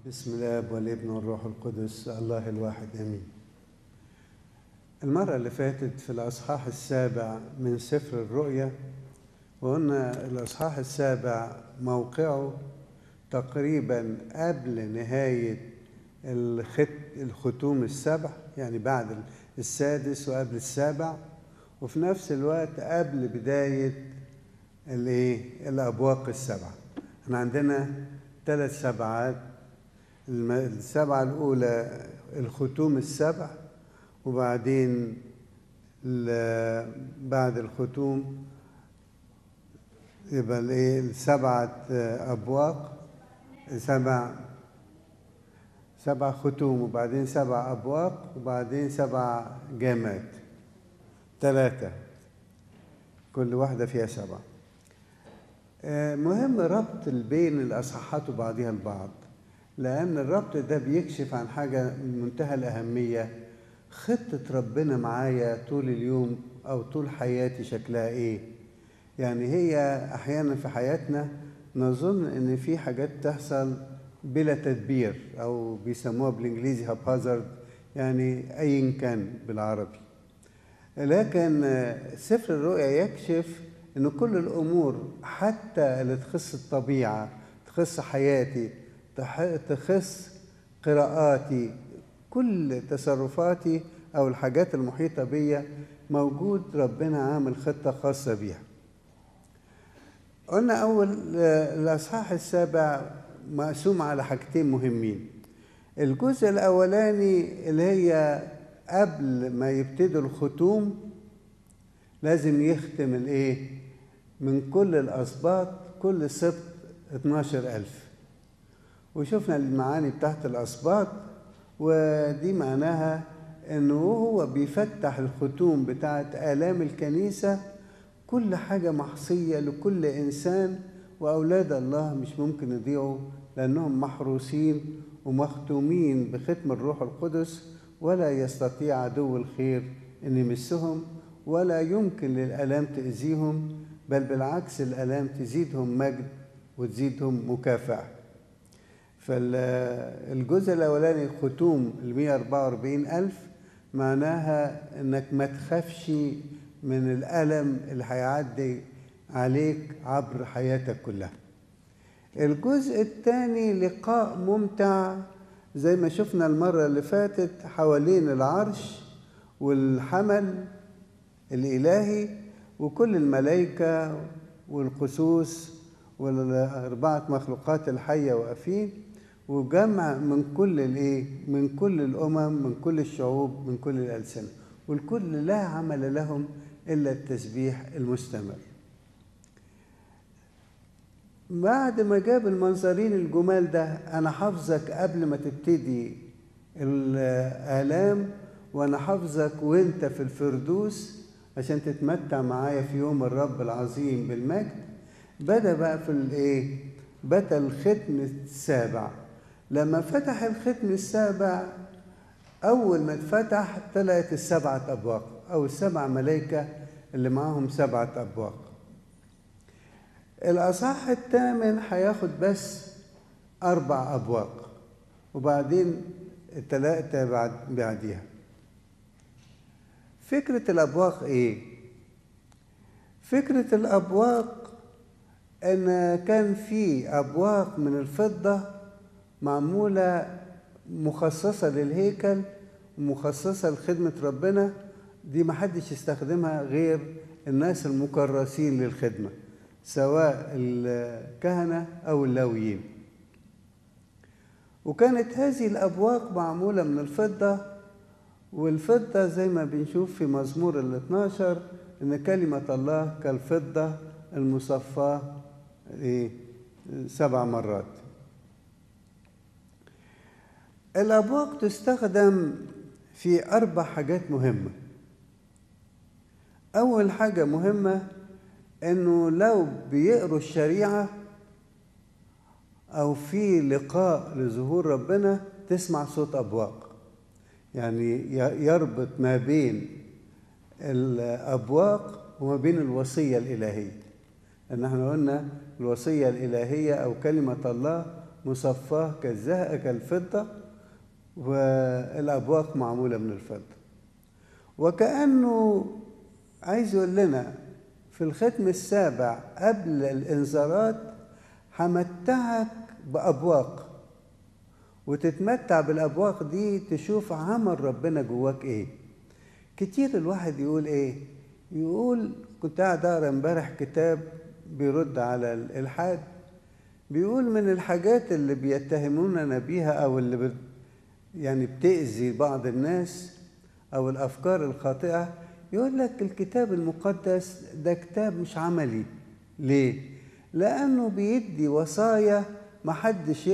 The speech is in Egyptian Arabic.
بسم الاب والابن والروح القدس الله الواحد امين المرة اللي فاتت في الأصحاح السابع من سفر الرؤيا وقلنا الأصحاح السابع موقعه تقريبا قبل نهاية الخت الختوم السبع يعني بعد السادس وقبل السابع وفي نفس الوقت قبل بداية الايه الأبواق السبعة احنا عندنا ثلاث سبعات السبعة الأولى الختوم السبع وبعدين بعد الختوم يبقى الايه السبعة أبواق سبع سبع ختوم وبعدين سبع أبواق وبعدين سبع جامات ثلاثة كل واحدة فيها سبعة مهم ربط بين الأصحاحات وبعضها البعض لأن الربط ده بيكشف عن حاجة من منتهى الأهمية خطة ربنا معايا طول اليوم أو طول حياتي شكلها إيه يعني هي أحيانا في حياتنا نظن إن في حاجات تحصل بلا تدبير أو بيسموها بالإنجليزي هابازارد يعني أيا كان بالعربي لكن سفر الرؤيا يكشف إن كل الأمور حتى اللي تخص الطبيعة تخص حياتي تخص قراءاتي كل تصرفاتي او الحاجات المحيطه بيا موجود ربنا عامل خطه خاصه بيها قلنا اول الاصحاح السابع مقسوم على حاجتين مهمين الجزء الاولاني اللي هي قبل ما يبتدوا الختوم لازم يختم الايه من كل الاسباط كل سبط 12000 وشفنا المعاني بتاعت الأسباط ودي معناها إنه هو بيفتح الختوم بتاعت آلام الكنيسة كل حاجة محصية لكل إنسان وأولاد الله مش ممكن يضيعوا لأنهم محروسين ومختومين بختم الروح القدس ولا يستطيع عدو الخير أن يمسهم ولا يمكن للآلام تأذيهم بل بالعكس الآلام تزيدهم مجد وتزيدهم مكافأة فالجزء الأولاني ختوم ال 144 ألف معناها إنك ما تخافش من الألم اللي هيعدي عليك عبر حياتك كلها الجزء الثاني لقاء ممتع زي ما شفنا المرة اللي فاتت حوالين العرش والحمل الإلهي وكل الملائكة والقسوس والأربعة مخلوقات الحية واقفين وجمع من كل الايه من كل الامم من كل الشعوب من كل الالسنه والكل لا عمل لهم الا التسبيح المستمر بعد ما جاب المنظرين الجمال ده انا حافظك قبل ما تبتدي الالام وانا حافظك وانت في الفردوس عشان تتمتع معايا في يوم الرب العظيم بالمجد بدا بقى في الايه بدا الختم السابع لما فتح الختم السابع أول ما اتفتح طلعت السبعة أبواق أو السبع ملائكة اللي معاهم سبعة أبواق الأصح الثامن هياخد بس أربع أبواق وبعدين التلاتة بعد بعديها فكرة الأبواق إيه؟ فكرة الأبواق إن كان في أبواق من الفضة معمولة مخصصة للهيكل ومخصصة لخدمة ربنا دي محدش يستخدمها غير الناس المكرسين للخدمة سواء الكهنة أو اللاويين وكانت هذه الأبواق معمولة من الفضة والفضة زي ما بنشوف في مزمور ال 12 إن كلمة الله كالفضة المصفاة سبع مرات الأبواق تستخدم في أربع حاجات مهمة أول حاجة مهمة إنه لو بيقروا الشريعة أو في لقاء لظهور ربنا تسمع صوت أبواق يعني يربط ما بين الأبواق وما بين الوصية الإلهية لأن احنا قلنا الوصية الإلهية أو كلمة الله مصفاه كالزهق كالفضة والأبواق معمولة من الفضة وكأنه عايز يقول لنا في الختم السابع قبل الإنذارات همتعك بأبواق وتتمتع بالأبواق دي تشوف عمل ربنا جواك إيه كتير الواحد يقول إيه يقول كنت قاعد أقرأ امبارح كتاب بيرد على الإلحاد بيقول من الحاجات اللي بيتهموننا بيها أو اللي بت يعني بتأذي بعض الناس أو الأفكار الخاطئة يقول لك الكتاب المقدس ده كتاب مش عملي ليه؟ لأنه بيدي وصايا محدش